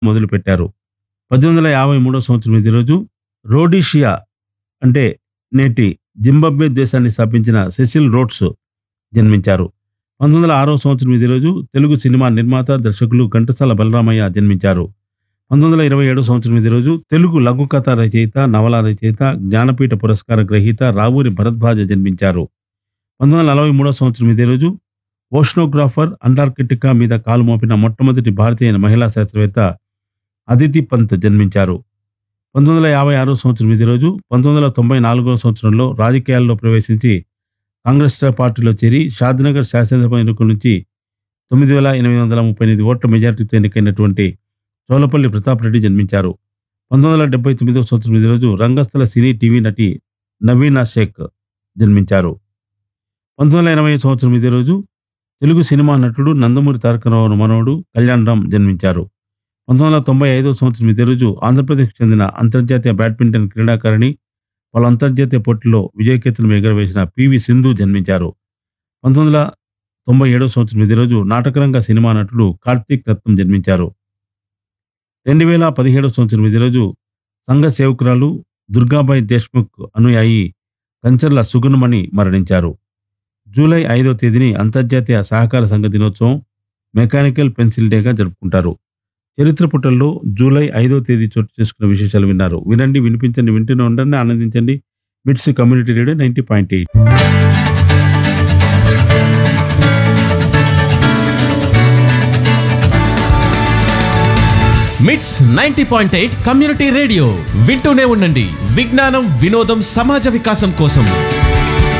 మొదలుపెట్టారు పద్దెనిమిది వందల యాభై మూడో సంవత్సరం ఇదే రోజు రోడిషియా అంటే నేటి జింబాబ్వే దేశాన్ని స్థాపించిన సెసిల్ రోడ్స్ జన్మించారు పంతొమ్మిది వందల ఆరో సంవత్సరం ఇదే రోజు తెలుగు సినిమా నిర్మాత దర్శకులు ఘంటసాల బలరామయ్య జన్మించారు పంతొమ్మిది వందల ఇరవై ఏడో సంవత్సరం ఇదే రోజు తెలుగు లఘు కథ రచయిత నవల రచయిత జ్ఞానపీఠ పురస్కార గ్రహీత రావూరి భరద్వాజ జన్మించారు పంతొమ్మిది వందల నలభై మూడో సంవత్సరం ఇదే రోజు ఓషనోగ్రాఫర్ అంటార్కిటికా మీద కాలు మోపిన మొట్టమొదటి భారతీయ మహిళా శాస్త్రవేత్త అదితి పంత్ జన్మించారు పంతొమ్మిది వందల యాభై ఆరో సంవత్సరం ఇదే రోజు పంతొమ్మిది వందల తొంభై నాలుగో సంవత్సరంలో రాజకీయాల్లో ప్రవేశించి కాంగ్రెస్ పార్టీలో చేరి షాద్నగర్ శాసనసభ ఎన్నికల నుంచి తొమ్మిది వేల ఎనిమిది వందల ముప్పై ఎనిమిది ఓట్ల మెజార్టీతో ఎన్నికైనటువంటి చోలపల్లి ప్రతాప్ రెడ్డి జన్మించారు పంతొమ్మిది వందల డెబ్బై తొమ్మిదో సంవత్సరం ఇదే రోజు రంగస్థల సినీ టీవీ నటి నవీనా షేక్ జన్మించారు పంతొమ్మిది వందల ఎనభై సంవత్సరం ఇదే రోజు తెలుగు సినిమా నటుడు నందమూరి తారక రావు మనవడు కళ్యాణ్ రామ్ జన్మించారు పంతొమ్మిది వందల తొంభై ఐదో సంవత్సరం ఇదే రోజు ఆంధ్రప్రదేశ్కు చెందిన అంతర్జాతీయ బ్యాడ్మింటన్ క్రీడాకారిణి పలు అంతర్జాతీయ పోటీల్లో విజయకేతనం ఎగురవేసిన పివి సింధు జన్మించారు పంతొమ్మిది వందల తొంభై ఏడో సంవత్సరం ఇదే రోజు నాటకరంగ సినిమా నటుడు కార్తీక్ రత్నం జన్మించారు రెండు వేల పదిహేడో సంవత్సరం ఇదే రోజు సంఘ సేవకురాలు దుర్గాబాయి దేశ్ముఖ్ అనుయాయి కంచర్ల సుగుణమణి మరణించారు జూలై ఐదో తేదీని అంతర్జాతీయ సహకార సంఘ దినోత్సవం మెకానికల్ పెన్సిల్ డేగా జరుపుకుంటారు చరిత్ర పుటల్లో జూలై ఐదో తేదీ చోటు చేసుకున్న విశేషాలు విన్నారు వినండి వినిపించండి వింటూనే ఉండండి ఆనందించండి MITS community radio ninety point eight MITS ninety point eight community radio వింటూనే ఉండండి విజ్ఞానం వినోదం సమాజ వికాసం కోసం